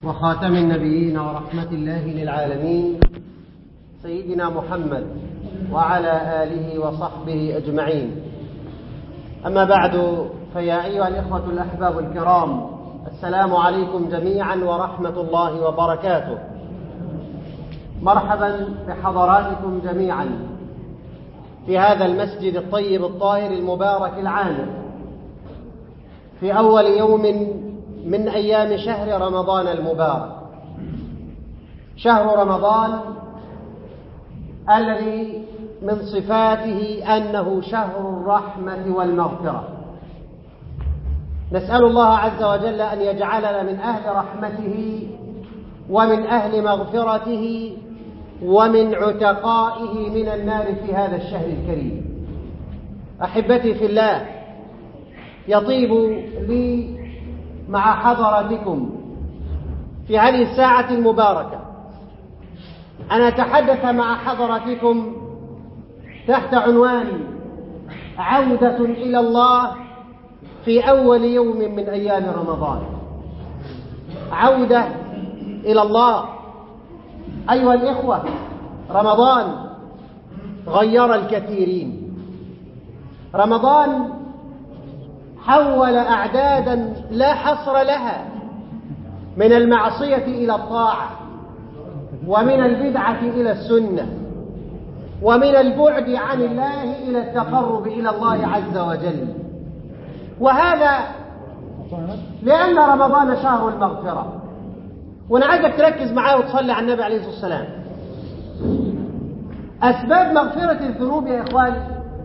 وخاتم النبيين ورحمة الله للعالمين سيدنا محمد وعلى آله وصحبه أجمعين أما بعد فيا أيها الإخوة الأحباب الكرام السلام عليكم جميعا ورحمة الله وبركاته مرحبا بحضراتكم جميعا في هذا المسجد الطيب الطاهر المبارك العامر في أول يوم من أيام شهر رمضان المبارك شهر رمضان الذي من صفاته أنه شهر الرحمة والمغفرة نسأل الله عز وجل أن يجعلنا من أهل رحمته ومن أهل مغفرته ومن عتقائه من النار في هذا الشهر الكريم أحبتي في الله يطيب لي مع حضراتكم في هذه الساعة المباركة أن أتحدث مع حضراتكم تحت عنوان عودة إلى الله في أول يوم من أيام رمضان عودة إلى الله أيها الإخوة رمضان غير الكثيرين رمضان حول أعدادا لا حصر لها من المعصية إلى الطاعة ومن البدعة إلى السنة ومن البعد عن الله إلى التقرب إلى الله عز وجل وهذا لأن رمضان شهر المغفرة وأنا عايزك تركز معايا وتصلي على النبي عليه الصلاة والسلام أسباب مغفرة الذنوب يا إخواني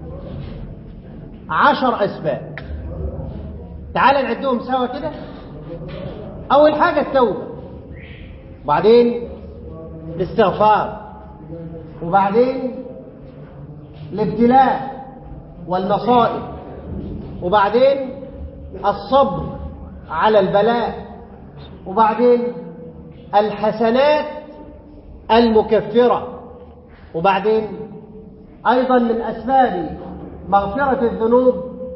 عشر أسباب تعال نعدهم سوا كده أول حاجة التوبة وبعدين الاستغفار وبعدين الابتلاء والمصائب وبعدين الصبر على البلاء وبعدين الحسنات المكفرة وبعدين أيضا من أسباب مغفرة الذنوب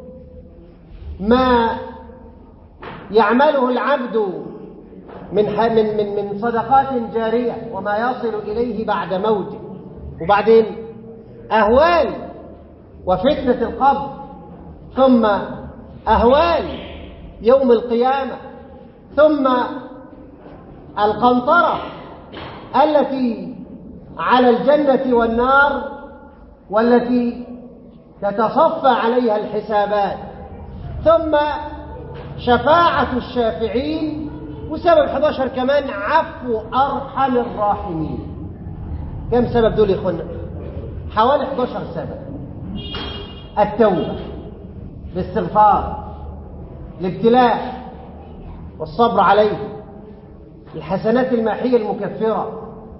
ما يعمله العبد من من من من صدقات جارية وما يصل إليه بعد موته وبعدين أهوال وفتنة القبر ثم أهوال يوم القيامة ثم القنطرة التي على الجنة والنار والتي تتصفى عليها الحسابات ثم شفاعة الشافعين وسبب 11 كمان عفو أرحم الراحمين كم سبب دول يا اخوانا حوالي 11 سبب التوبة الاستغفار الابتلاء والصبر عليه الحسنات الماحية المكفرة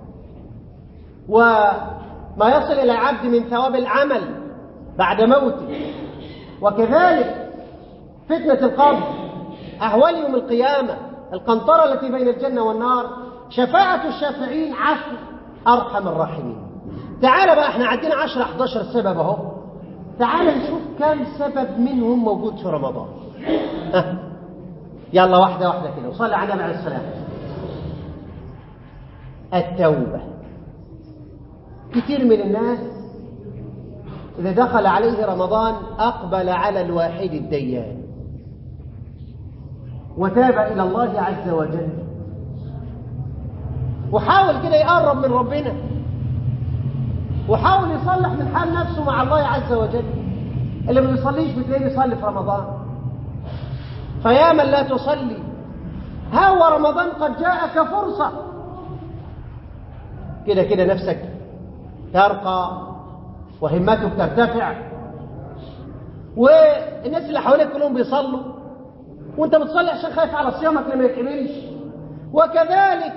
وما يصل إلى العبد من ثواب العمل بعد موته وكذلك فتنة القبر أهوال يوم القيامة القنطرة التي بين الجنة والنار شفاعة الشافعين عفو أرحم الراحمين تعال بقى احنا عندنا 10 11 سبب اهو تعال نشوف كم سبب منهم موجود في رمضان ها. يلا واحدة واحدة كده وصلي على النبي عليه السلام التوبة كثير من الناس إذا دخل عليه رمضان أقبل على الواحد الديان وتاب إلى الله عز وجل وحاول كده يقرب من ربنا وحاول يصلح من حال نفسه مع الله عز وجل اللي ما بيصليش بتلاقيه بيصلي في رمضان فيا من لا تصلي ها هو رمضان قد جاءك فرصة كده كده نفسك ترقى وهمتك ترتفع والناس اللي حواليك كلهم بيصلوا وانت بتصلي عشان خايف على صيامك لما يكملش وكذلك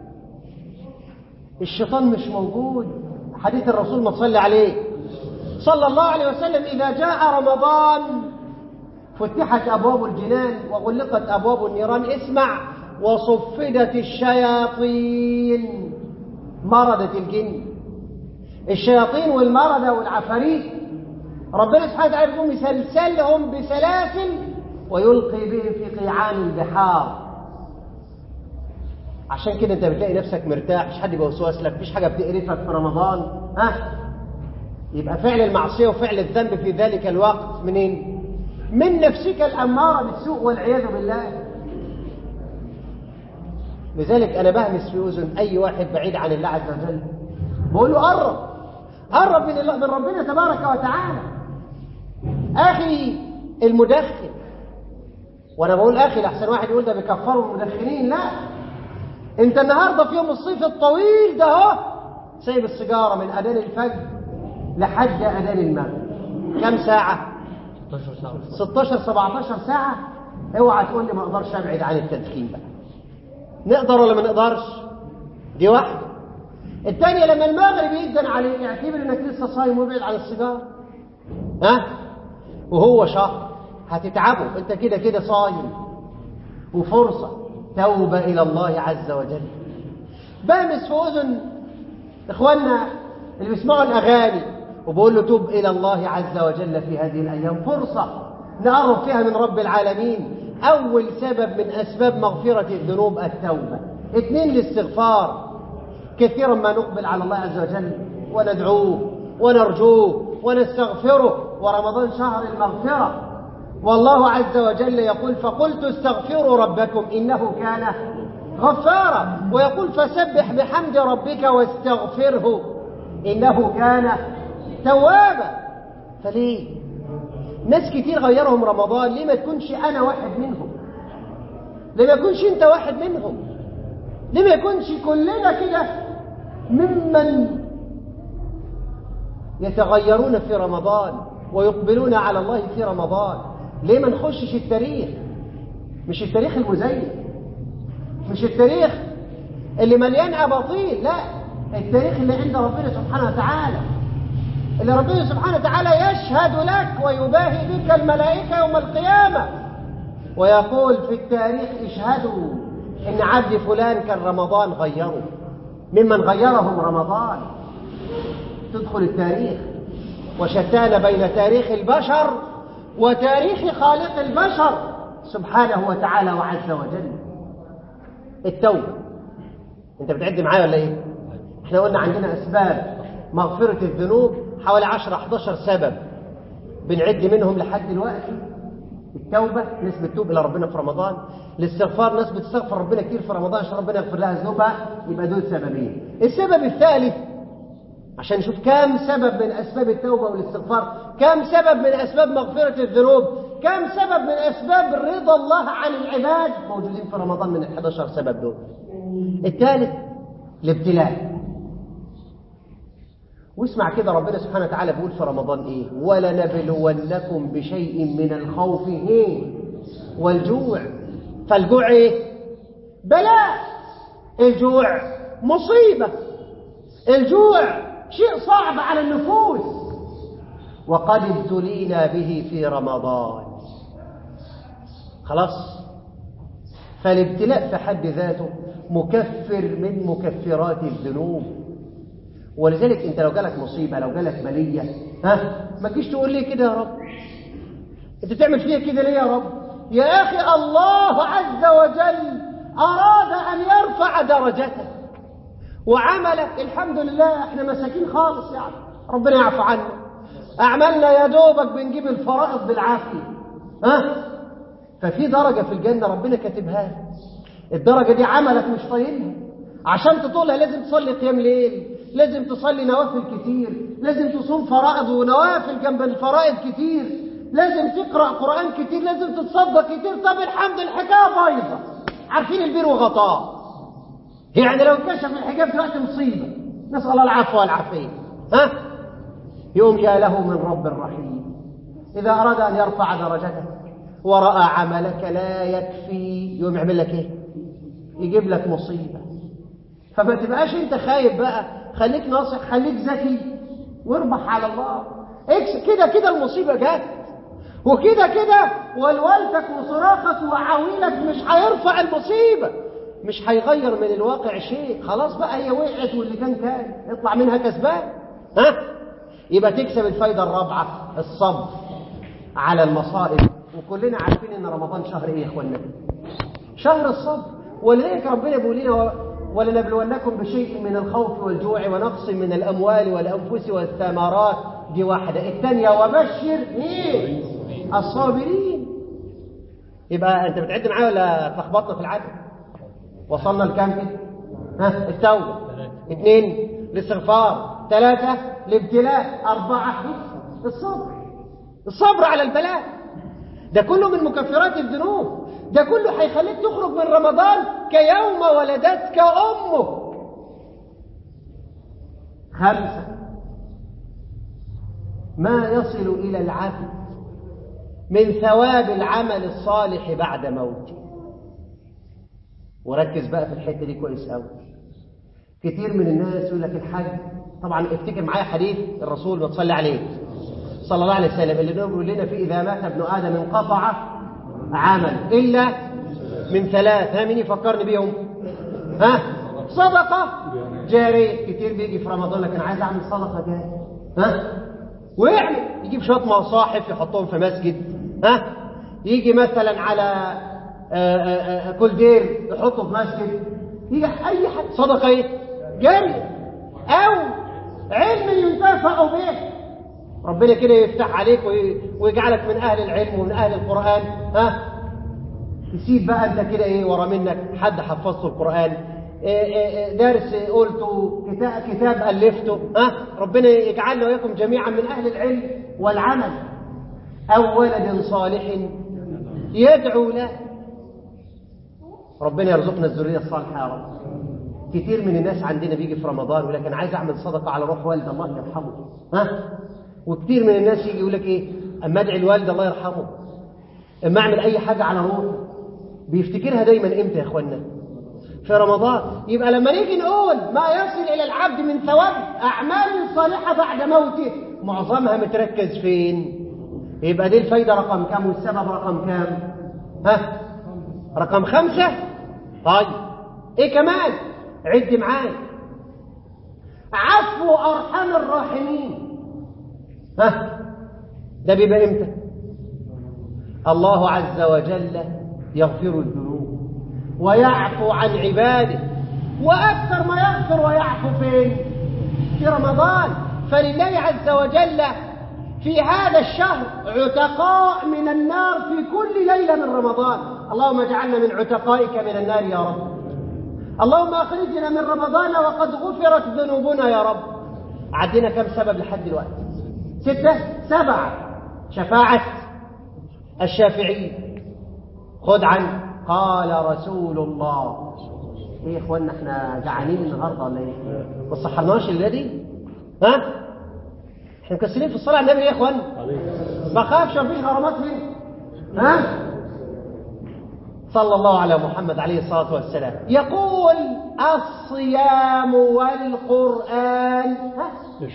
الشيطان مش موجود حديث الرسول ما تصلي عليه صلى الله عليه وسلم إذا جاء رمضان فتحت أبواب الجنان وغلقت أبواب النيران اسمع وصفدت الشياطين مردة الجن الشياطين والمردة والعفاريت ربنا سبحانه وتعالى يقوم يسلسلهم بسلاسل ويلقي بهم في قيعان البحار عشان كده انت بتلاقي نفسك مرتاح مش حد بيوسوس لك مفيش حاجه بتقرفك في رمضان ها يبقى فعل المعصيه وفعل الذنب في ذلك الوقت منين من نفسك الاماره بالسوء والعياذ بالله لذلك انا بهمس في اذن اي واحد بعيد عن الله عز وجل بقول له قرب قرب من الله من ربنا تبارك وتعالى اخي المدخن وانا بقول اخي لحسن واحد يقول ده بيكفروا المدخنين لا انت النهارده في يوم الصيف الطويل ده اهو سايب السيجاره من اذان الفجر لحد اذان المغرب كم ساعه 16 17 ساعه اوعى تقول لي ما اقدرش ابعد عن التدخين بقى نقدر ولا ما نقدرش دي واحده الثانيه لما المغرب يدن عليه يعتبر انك لسه صايم وابعد عن السيجاره ها وهو شهر هتتعبه انت كده كده صايم وفرصه توبه الى الله عز وجل بامس في اذن اخواننا اللي بيسمعوا الاغاني وبقول له توب الى الله عز وجل في هذه الايام فرصه نقرب فيها من رب العالمين اول سبب من اسباب مغفره الذنوب التوبه اثنين الاستغفار كثيرا ما نقبل على الله عز وجل وندعوه ونرجوه ونستغفره ورمضان شهر المغفره والله عز وجل يقول فقلت استغفروا ربكم انه كان غفارا ويقول فسبح بحمد ربك واستغفره انه كان توابا فليه ناس كتير غيرهم رمضان ليه ما تكونش انا واحد منهم ليه ما يكونش انت واحد منهم ليه ما يكونش كلنا كده ممن يتغيرون في رمضان ويقبلون على الله في رمضان ليه ما نخشش التاريخ مش التاريخ المزيف مش التاريخ اللي مليان اباطيل لا التاريخ اللي عند ربنا سبحانه وتعالى اللي ربنا سبحانه وتعالى يشهد لك ويباهي بك الملائكة يوم القيامة ويقول في التاريخ اشهدوا ان عبد فلان كان رمضان غيره ممن غيرهم رمضان تدخل التاريخ وشتان بين تاريخ البشر وتاريخ خالق البشر سبحانه وتعالى وعز وجل التوبة انت بتعد معايا ولا ايه احنا قلنا عندنا اسباب مغفرة الذنوب حوالي 10 11 سبب بنعد منهم لحد دلوقتي التوبة ناس بتتوب إلى ربنا في رمضان الاستغفار ناس بتستغفر ربنا كتير في رمضان عشان ربنا يغفر لها ذنوبها يبقى دول سببين السبب الثالث عشان نشوف كم سبب من أسباب التوبة والاستغفار كم سبب من أسباب مغفرة الذنوب كم سبب من أسباب رضا الله عن العباد موجودين في رمضان من ال 11 سبب دول الثالث الابتلاء واسمع كده ربنا سبحانه وتعالى بيقول في رمضان ايه ولنبلونكم بشيء من الخوف ايه والجوع فالجوع ايه بلاء الجوع مصيبة الجوع شيء صعب على النفوس وقد ابتلينا به في رمضان خلاص فالابتلاء في حد ذاته مكفر من مكفرات الذنوب ولذلك انت لو جالك مصيبه لو جالك بليه ها ما تجيش تقول لي كده يا رب انت بتعمل فيها كده ليه يا رب يا اخي الله عز وجل اراد ان يرفع درجتك وعملك الحمد لله احنا مساكين خالص يعني ربنا يعفو عنا اعمالنا يا دوبك بنجيب الفرائض بالعافيه ها ففي درجه في الجنه ربنا كاتبها لك الدرجه دي عملك مش طايلها عشان تطولها لازم تصلي قيام ليل لازم تصلي نوافل كتير لازم تصوم فرائض ونوافل جنب الفرائض كتير لازم تقرأ قرآن كتير لازم تتصدق كتير طب الحمد الحكاية بايظة عارفين البير وغطاه يعني لو انكشف الحجاب دلوقتي مصيبة نسأل الله العفو والعافية ها يوم يا له من رب رحيم إذا أراد أن يرفع درجتك ورأى عملك لا يكفي يوم يعمل لك إيه يجيب لك مصيبة فما تبقاش انت خايف بقى خليك ناصح خليك ذكي واربح على الله اكس كده كده المصيبة جت وكده كده ولولتك وصراخك وعويلك مش هيرفع المصيبة مش هيغير من الواقع شيء خلاص بقى هي وقعت واللي كان كان اطلع منها كسبان ها يبقى تكسب الفايدة الرابعة الصبر على المصائب وكلنا عارفين ان رمضان شهر ايه يا اخوانا شهر الصبر ولذلك ربنا بيقول لنا ولنبلونكم بشيء من الخوف والجوع ونقص من الأموال والأنفس والثمرات دي واحدة الثانية وبشر مين الصابرين يبقى أنت بتعد معايا ولا تخبطنا في العدد وصلنا لكام كده ها التوبة اثنين الاستغفار ثلاثة الابتلاء أربعة الصبر الصبر على البلاء ده كله من مكفرات الذنوب ده كله هيخليك تخرج من رمضان كيوم ولدتك أمك خمسة ما يصل إلى العبد من ثواب العمل الصالح بعد موته وركز بقى في الحتة دي كويس قوي كتير من الناس يقول لك الحج طبعا افتكر معايا حديث الرسول ما تصلي عليه صلى الله عليه وسلم اللي بيقول لنا فيه إذا مات ابن آدم انقطع عمل إلا من ثلاث ها مين يفكرني بيهم ها صدقة جارية كتير بيجي في رمضان لكن عايز أعمل صدقة جارية ها ويعمل يجيب شوية مصاحف يحطهم في مسجد ها يجي مثلا على آآ آآ كل دير يحطه في مسجد يجي أي حد صدقة إيه جارية أو علم ينتفع به ربنا كده يفتح عليك ويجعلك من أهل العلم ومن أهل القرآن ها تسيب بقى أنت كده إيه ورا منك حد حفظته القرآن درس قلته كتاب, كتاب ألفته ها ربنا يجعلنا وإياكم جميعا من أهل العلم والعمل أو ولد صالح يدعو له ربنا يرزقنا الذرية الصالحة يا رب كتير من الناس عندنا بيجي في رمضان ولكن عايز أعمل صدقة على روح والد الله يرحمه ها وكتير من الناس يجي يقول لك ايه اما ادعي الوالد الله يرحمه اما اعمل اي حاجه على روحه بيفتكرها دايما امتى يا اخوانا في رمضان يبقى لما نيجي نقول ما يصل الى العبد من ثواب اعمال صالحه بعد موته معظمها متركز فين يبقى دي الفايده رقم كام والسبب رقم كام ها رقم خمسة طيب ايه كمان عد معايا عفو ارحم الراحمين ها ده بيبقى امتى الله عز وجل يغفر الذنوب ويعفو عن عباده واكثر ما يغفر ويعفو فين في رمضان فلله عز وجل في هذا الشهر عتقاء من النار في كل ليله من رمضان اللهم اجعلنا من عتقائك من النار يا رب اللهم اخرجنا من رمضان وقد غفرت ذنوبنا يا رب عدينا كم سبب لحد دلوقتي ستة سبعة شفاعة الشافعي خد عن قال رسول الله ايه يا اخوانا احنا جعانين النهارده ولا ايه ما صحناش الليله دي ها احنا مكسرين في الصلاه على النبي يا اخوان ما خافش مفيش غرامات فين ها صلى الله على محمد عليه الصلاه والسلام يقول الصيام والقران ها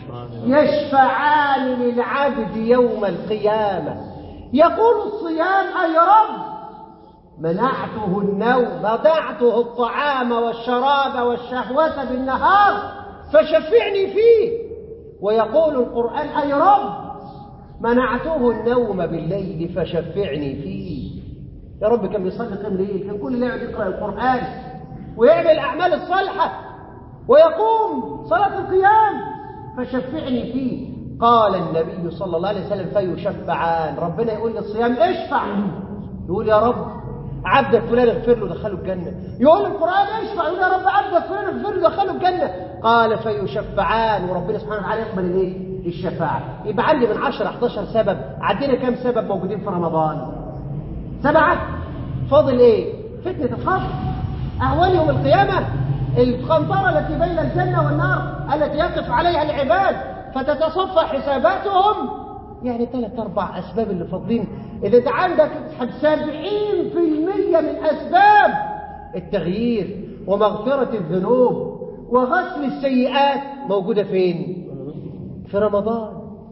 يشفعان للعبد يوم القيامة يقول الصيام أي رب منعته النوم بضعته الطعام والشراب والشهوة بالنهار فشفعني فيه ويقول القرآن أي رب منعته النوم بالليل فشفعني فيه يا رب كان بيصلي قيام ليل كان كل ليلة يقرأ القرآن ويعمل الأعمال الصالحة ويقوم صلاة القيام فشفعني فيه قال النبي صلى الله عليه وسلم فيشفعان ربنا يقول للصيام اشفع يقول يا رب عبدك فلان اغفر له دخله الجنة يقول القرآن اشفع يقول يا رب عبدك فلان اغفر له دخله الجنة قال فيشفعان وربنا سبحانه وتعالى يقبل الايه الشفاعة يبقى عندي من 10 11 سبب عدينا كام سبب موجودين في رمضان سبعة فاضل ايه فتنة الخصم أهوال يوم القيامة القنطرة التي بين الجنة والنار التي يقف عليها العباد فتتصفى حساباتهم يعني ثلاث أربع أسباب اللي فاضلين إذا أنت عندك سبعين في المية من أسباب التغيير ومغفرة الذنوب وغسل السيئات موجودة فين؟ في رمضان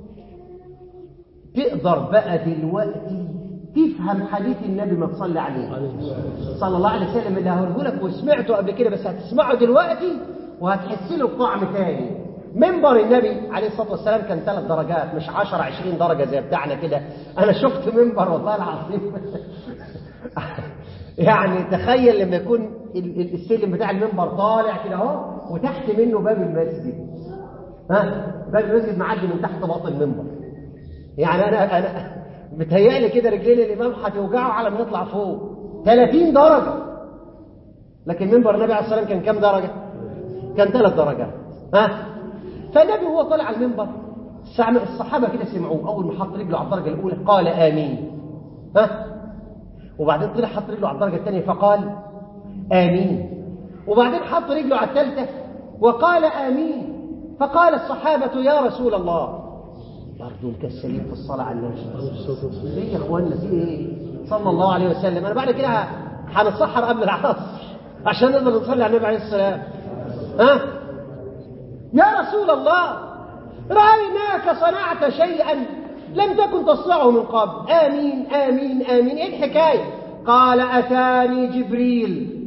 تقدر بقى دلوقتي تفهم حديث النبي ما تصلي عليه صلى الله عليه وسلم اللي هقوله لك وسمعته قبل كده بس هتسمعه دلوقتي وهتحس له بطعم تاني منبر النبي عليه الصلاه والسلام كان ثلاث درجات مش 10 20 درجه زي بتاعنا كده انا شفت منبر والله العظيم يعني تخيل لما يكون السلم بتاع المنبر طالع كده اهو وتحت منه باب المسجد ها باب المسجد معدي من تحت باطن المنبر يعني انا انا متهيألي كده رجلين الامام هتوجعه على ما يطلع فوق 30 درجه لكن منبر النبي عليه الصلاه والسلام كان كام درجه كان ثلاث درجات ها فالنبي وهو طالع على المنبر الصحابه كده سمعوه اول ما حط رجله على الدرجه الاولى قال امين ها وبعدين طلع حط رجله على الدرجه الثانيه فقال امين وبعدين حط رجله على الثالثه وقال امين فقال الصحابه يا رسول الله برضه مكسلين في الصلاه على النبي ايه يا اخوانا في ايه صلى الله عليه وسلم انا بعد كده هنتسحر قبل العصر عشان نقدر نصلي على النبي عليه السلام ها يا رسول الله رايناك صنعت شيئا لم تكن تصنعه من قبل آمين آمين آمين إيه الحكاية قال أتاني جبريل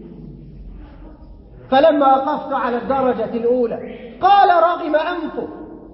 فلما وقفت على الدرجة الأولى قال رغم أنفه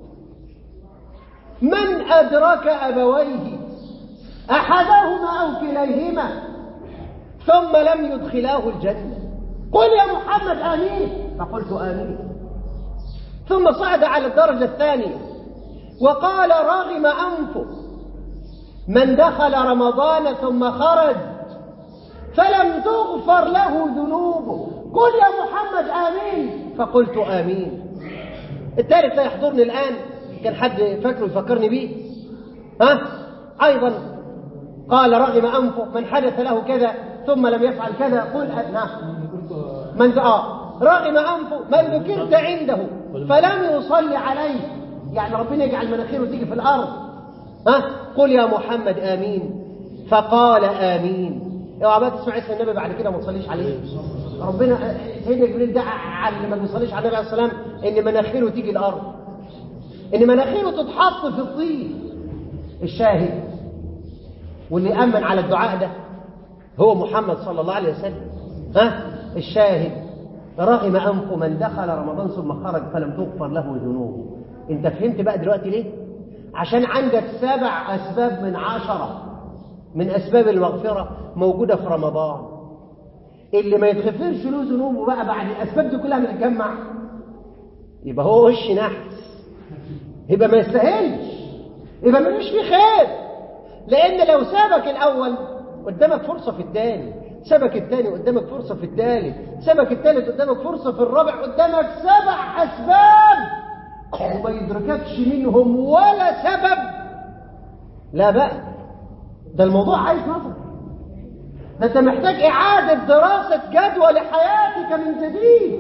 من أدرك أبويه أحدهما أو كليهما ثم لم يدخلاه الجنة قل يا محمد آمين فقلت آمين ثم صعد على الدرجة الثانية وقال رغم أنفه من دخل رمضان ثم خرج فلم تغفر له ذنوبه قل يا محمد آمين فقلت آمين الثالث لا يحضرني الآن كان حد فاكره يفكرني به ها أيضا قال رغم أنفه من حدث له كذا ثم لم يفعل كذا قل نعم من آه رغم أنفه من ذكرت عنده فلم يصلي عليه يعني ربنا يجعل مناخيره تيجي في الأرض ها قل يا محمد آمين فقال آمين اوعى بقى تسمع اسم النبي بعد كده ما تصليش عليه ربنا سيدنا جبريل دعا على اللي ما بيصليش على النبي عليه السلام ان مناخيره تيجي الارض ان مناخيره تتحط في الطين الشاهد واللي امن على الدعاء ده هو محمد صلى الله عليه وسلم ها الشاهد رغم انف من دخل رمضان ثم خرج فلم تغفر له ذنوبه انت فهمت بقى دلوقتي ليه عشان عندك سبع اسباب من عشره من اسباب المغفره موجوده في رمضان اللي ما يتغفرش له ذنوبه بقى بعد الاسباب دي كلها متجمع يبقى هو وش نحس يبقى ما يستاهلش يبقى ملوش فيه خير لان لو سابك الاول قدامك فرصه في الثاني سابك الثاني قدامك فرصه في الثالث سابك الثالث قدامك فرصه في الرابع قدامك سبع اسباب وما يدرككش منهم ولا سبب لا بقى ده الموضوع عايز نظر ده انت محتاج اعاده دراسه جدوى لحياتك من جديد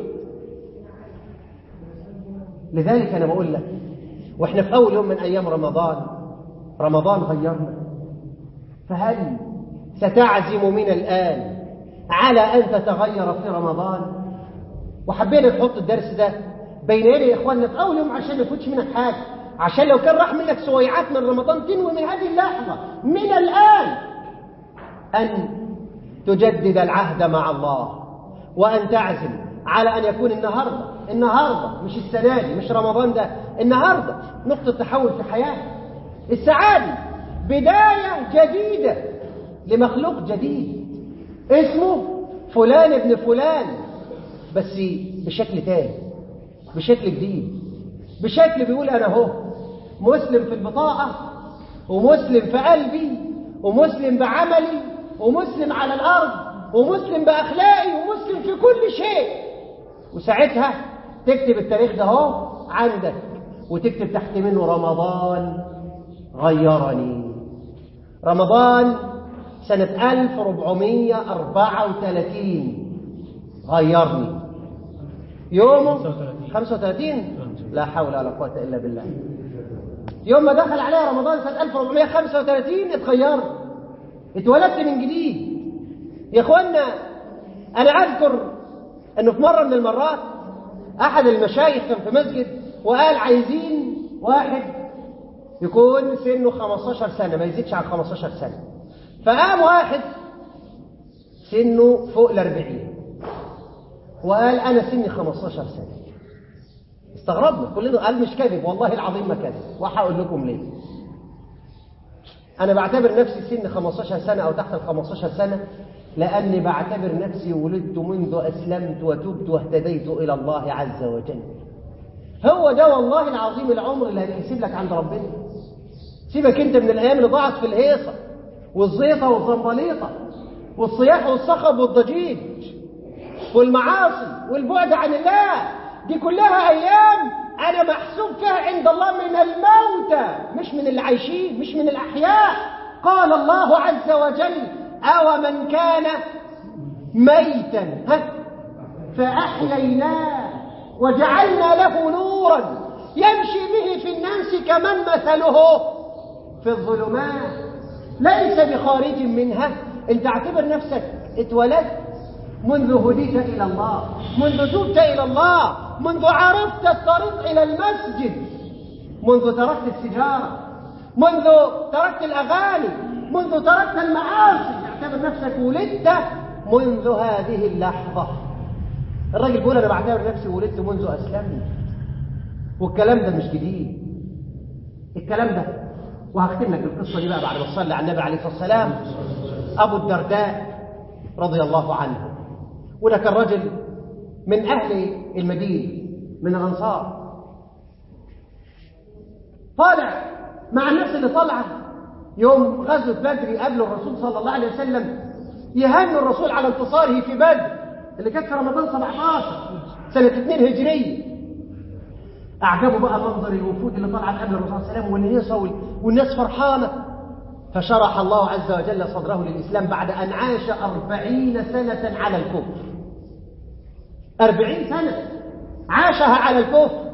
لذلك انا بقول لك واحنا في اول يوم من ايام رمضان رمضان غيرنا فهل ستعزم من الان على ان تتغير في رمضان وحبينا نحط الدرس ده بين يدي اخواننا في اول يوم عشان ما يفوتش منك حاجه عشان لو كان راح منك سويعات من رمضان تنوي من هذه اللحظه من الان ان تجدد العهد مع الله وان تعزم على ان يكون النهارده النهارده مش السنه دي مش رمضان ده النهارده نقطه تحول في حياتك السعاده بدايه جديده لمخلوق جديد اسمه فلان ابن فلان بس بشكل تاني بشكل جديد بشكل بيقول انا اهو مسلم في البطاقه ومسلم في قلبي ومسلم بعملي ومسلم على الارض ومسلم باخلاقي ومسلم في كل شيء وساعتها تكتب التاريخ ده اهو عندك وتكتب تحت منه رمضان غيرني رمضان سنة 1434 غيرني يومه 35 لا حول ولا قوة إلا بالله يوم ما دخل عليها رمضان سنة 1435 اتغيرت اتولدت من جديد يا اخوانا انا اذكر انه في مرة من المرات احد المشايخ كان في مسجد وقال عايزين واحد يكون سنه 15 سنة ما يزيدش عن 15 سنة فقام واحد سنه فوق الأربعين وقال أنا سني 15 سنة استغربنا كلنا قال مش كذب والله العظيم ما كذب وهقول لكم ليه أنا بعتبر نفسي سن 15 سنة أو تحت ال 15 سنة لأني بعتبر نفسي ولدت منذ أسلمت وتبت واهتديت إلى الله عز وجل هو ده والله العظيم العمر اللي هيحسب لك عند ربنا سيبك انت من الأيام اللي ضاعت في الهيصة والزيطة والزنبليطة والصياح والصخب والضجيج والمعاصي والبعد عن الله دي كلها أيام أنا محسوب فيها عند الله من الموتى مش من اللي عايشين مش من الأحياء قال الله عز وجل أو من كان ميتا ها فأحييناه وجعلنا له نورا يمشي به في الناس كمن مثله في الظلمات ليس بخارج منها انت اعتبر نفسك اتولدت منذ هديت إلى الله منذ تبت إلى الله منذ عرفت الطريق إلى المسجد منذ تركت السجارة منذ تركت الأغاني منذ تركت المعاصي اعتبر نفسك ولدت منذ هذه اللحظة الراجل بيقول أنا بعتبر نفسي ولدت منذ أسلمت والكلام ده مش جديد الكلام ده وهختم لك القصة دي بقى بعد ما تصلي على النبي عليه الصلاة والسلام أبو الدرداء رضي الله عنه وده كان رجل من أهل المدينة من الأنصار طالع مع الناس اللي طالعة يوم غزوة بدر يقابلوا الرسول صلى الله عليه وسلم يهنوا الرسول على انتصاره في بدر اللي كانت في رمضان 17 سنة 2 هجرية أعجبوا بقى منظر الوفود اللي طلعت قبل الرسول صلى الله عليه وسلم والناس والناس فرحانة فشرح الله عز وجل صدره للإسلام بعد أن عاش أربعين سنة على الكفر أربعين سنة عاشها على الكفر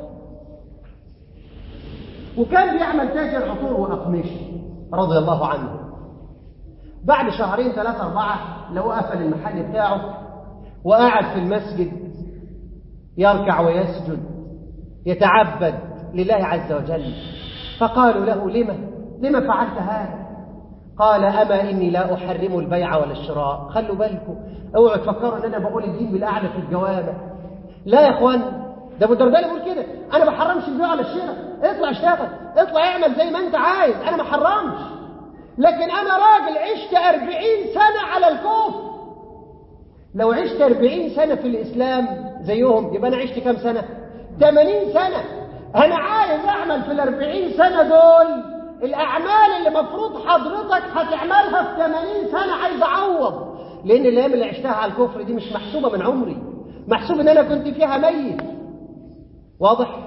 وكان بيعمل تاجر عطور وأقمش رضي الله عنه بعد شهرين ثلاثة أربعة لو قفل المحل بتاعه وقعد في المسجد يركع ويسجد يتعبد لله عز وجل فقالوا له لما لما فعلت هذا قال أما إني لا أحرم البيع ولا الشراء خلوا بالكم اوعوا تفكروا ان انا بقول الدين بالاعلى في الجوامع لا يا اخوان ده ابو الدرداء بيقول كده انا ما بحرمش البيع ولا الشراء اطلع اشتغل اطلع اعمل زي ما انت عايز انا ما حرمش لكن انا راجل عشت أربعين سنة على الكفر لو عشت أربعين سنة في الإسلام زيهم يبقى أنا عشت كم سنة ثمانين سنة أنا عايز أعمل في الأربعين سنة دول الأعمال اللي مفروض حضرتك هتعملها في 80 سنة عايز أعوض لأن الأيام اللي عشتها على الكفر دي مش محسوبة من عمري محسوب إن أنا كنت فيها ميت واضح؟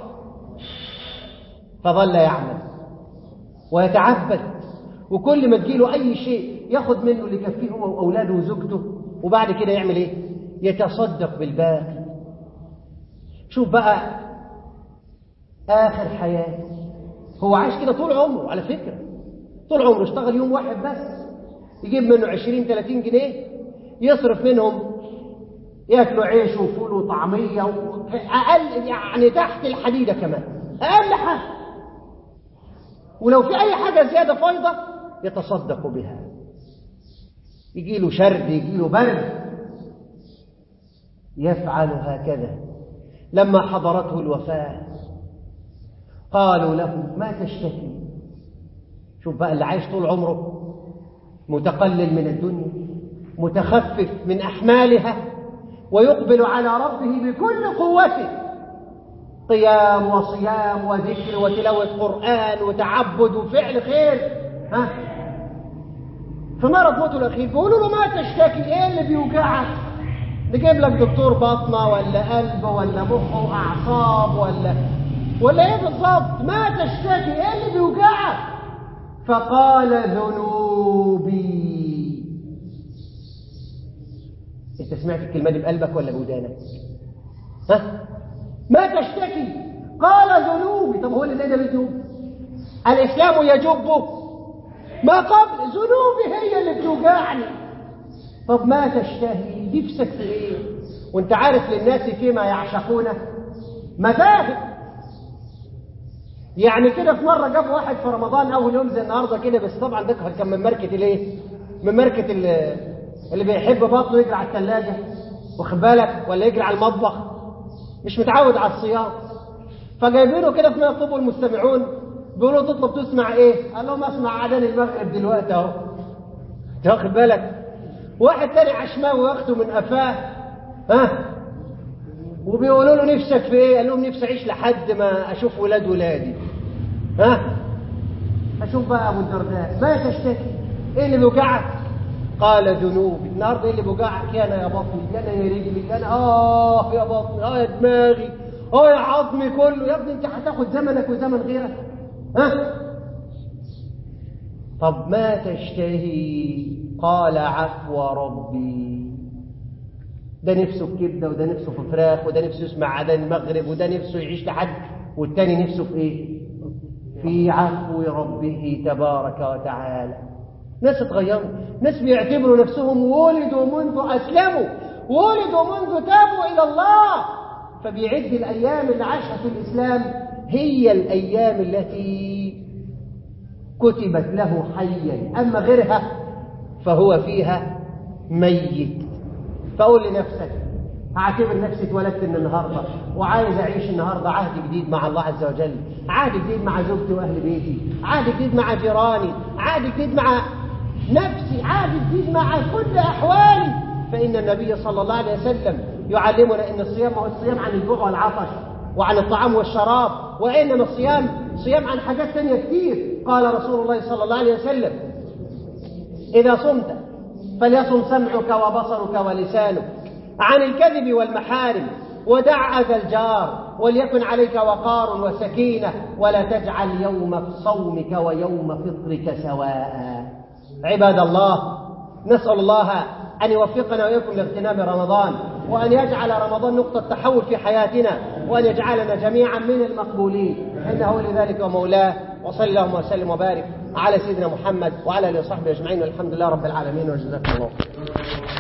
فظل يعمل ويتعبد وكل ما تجيله أي شيء ياخد منه اللي يكفيه هو وأولاده وزوجته وبعد كده يعمل إيه؟ يتصدق بالباقي شوف بقى آخر حياته هو عايش كده طول عمره على فكرة طول عمره اشتغل يوم واحد بس يجيب منه 20 30 جنيه يصرف منهم ياكلوا عيش وفول وطعمية أقل يعني تحت الحديدة كمان أقل حاجة ولو في أي حاجة زيادة فايضة يتصدق بها يجي له شرد يجي له برد يفعل هكذا لما حضرته الوفاة قالوا له ما تشتكي شوف بقى اللي عايش طول عمره متقلل من الدنيا متخفف من أحمالها ويقبل على ربه بكل قوته قيام وصيام وذكر وتلاوة قرآن وتعبد وفعل خير ها في مرض موته الأخير بيقولوا له ما تشتكي إيه اللي بيوجعك نجيب لك دكتور باطنة ولا قلب ولا مخ وأعصاب ولا ولا ايه بالظبط ما تشتكي ايه اللي بيوجعك فقال ذنوبي انت سمعت الكلمه دي بقلبك ولا بودانك ها ما تشتكي قال ذنوبي طب هو اللي ده بيتوب الاسلام يجبه ما قبل ذنوبي هي اللي بتوجعني طب ما تشتهي نفسك في ايه وانت عارف للناس فيما يعشقونه مذاهب يعني كده في مرة جاب واحد في رمضان أول يوم زي النهاردة كده بس طبعا ده كان من ماركة الايه؟ من ماركة اللي بيحب بطنه يجري على الثلاجة واخد بالك ولا يجري على المطبخ مش متعود على الصيام فجايبينه كده فيما يطلبه المستمعون بيقولوا تطلب تسمع ايه؟ قال لهم اسمع اذان المغرب دلوقتي اهو واخد بالك واحد تاني عشماوي واخده من قفاه ها وبيقولوا له نفسك في ايه قال لهم نفسي اعيش لحد ما اشوف ولاد ولادي ها اشوف بقى ابو الدرداء ما تشتكي ايه اللي بيوجعك قال ذنوبي النهارده ايه اللي بيوجعك يا انا يا بطني يا انا يا رجلي يا انا اه يا بطني اه يا دماغي اه يا عظمي كله يا ابني انت هتاخد زمنك وزمن غيرك ها طب ما تشتهي قال عفو ربي ده نفسه في كبده وده نفسه في فراخ وده نفسه يسمع اذان المغرب وده نفسه يعيش لحد والتاني نفسه في ايه في عفو ربه تبارك وتعالى ناس اتغيروا ناس بيعتبروا نفسهم ولدوا منذ اسلموا ولدوا منذ تابوا الى الله فبيعد الايام اللي عاشها في الاسلام هي الايام التي كتبت له حيا اما غيرها فهو فيها ميت فقول لنفسك هعتبر نفسي اتولدت من النهارده وعايز اعيش النهارده عهد جديد مع الله عز وجل عهد جديد مع زوجتي واهل بيتي عهد جديد مع جيراني عهد جديد مع نفسي عهد جديد مع كل احوالي فان النبي صلى الله عليه وسلم يعلمنا ان الصيام هو الصيام عن الجوع والعطش وعن الطعام والشراب وانما الصيام صيام عن حاجات ثانيه كتير قال رسول الله صلى الله عليه وسلم اذا صمت فليصم سمعك وبصرك ولسانك عن الكذب والمحارم ودع أذى الجار وليكن عليك وقار وسكينة ولا تجعل يوم صومك ويوم فطرك سواء عباد الله نسأل الله أن يوفقنا وإياكم لاغتنام رمضان وأن يجعل رمضان نقطة تحول في حياتنا وأن يجعلنا جميعا من المقبولين إنه لذلك ومولاه وصلى اللهم وسلم وبارك على سيدنا محمد وعلى اله وصحبه اجمعين والحمد لله رب العالمين وجزاكم الله